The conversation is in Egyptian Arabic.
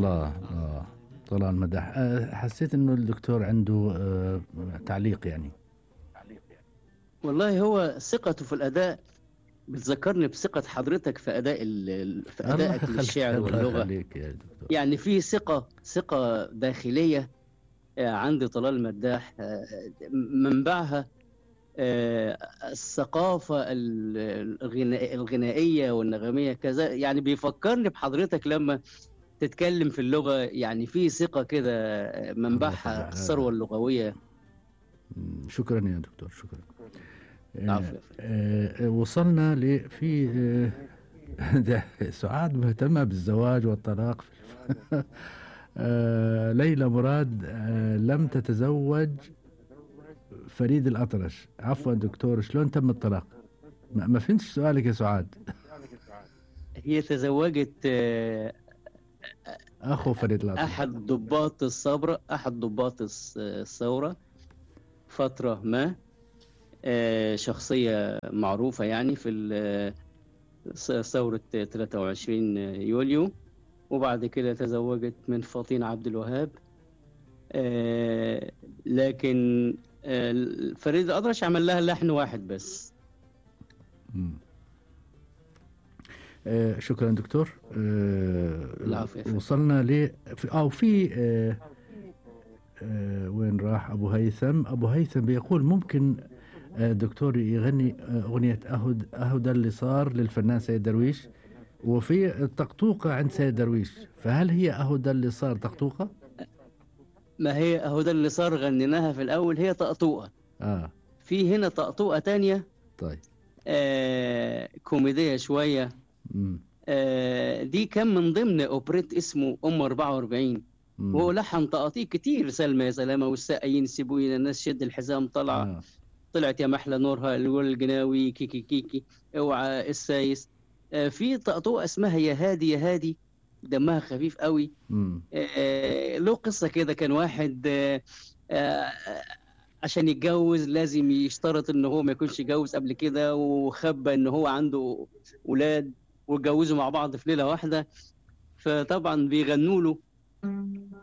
الله آه. طلال مدح آه، حسيت انه الدكتور عنده آه، تعليق يعني والله هو ثقته في الاداء بتذكرني بثقة حضرتك في أداء ال- في الله أدائك يخليك- للشعر الله واللغة يخليك يا دكتور يعني في ثقة ثقة داخلية آه، عند طلال مداح آه، منبعها آه، الثقافة ال- الغنا- الغنائية والنغمية كذا يعني بيفكرني بحضرتك لما تتكلم في اللغة يعني في ثقة كده آه، منبعها الله الثروة اللغوية مم، شكرا يا دكتور شكرا العفو يا فندم. آه، آه، وصلنا ل في آه، ده سعاد مهتمة بالزواج والطلاق آه، ليلى مراد آه، لم تتزوج فريد الأطرش عفوا دكتور شلون تم الطلاق ما ما فهمتش سؤالك يا سعاد هي تزوجت آه، أخو فريد الأطرش احد ضباط الثوره احد ضباط الس- الثوره فتره ما آه، شخصيه معروفه يعني في ال- ث- ثوره 23 يوليو وبعد كده تزوجت من فاطين عبد الوهاب آه، لكن آه، فريد الأطرش عمل لها لحن واحد بس مم. آه شكرا دكتور آه العفو يا فندم. وصلنا ل في او في آه آه وين راح ابو هيثم ابو هيثم بيقول ممكن آه دكتور يغني آه اغنيه اهد اهدى اللي صار للفنان سيد درويش وفي الطقطوقه عند سيد درويش فهل هي اهدى اللي صار طقطوقه؟ ما هي أهو ده اللي صار غنيناها في الأول هي طقطوقة اه في هنا طقطوقة تانية طيب آه كوميدية شوية مم. آه دي كان من ضمن اوبريت اسمه ام 44 مم. وهو لحن تقاطيع كتير سلمى يا سلامه والساقيين سيبوينا الناس شد الحزام طلع آه. طلعت يا محلى نورها الول الجناوي كيكي كيكي اوعى السايس آه في طقطوقه اسمها يا هادي يا هادي دمها خفيف قوي مم. آه له قصه كده كان واحد آه آه عشان يتجوز لازم يشترط ان هو ما يكونش اتجوز قبل كده وخبى ان هو عنده ولاد واتجوزوا مع بعض في ليله واحده فطبعا بيغنوا له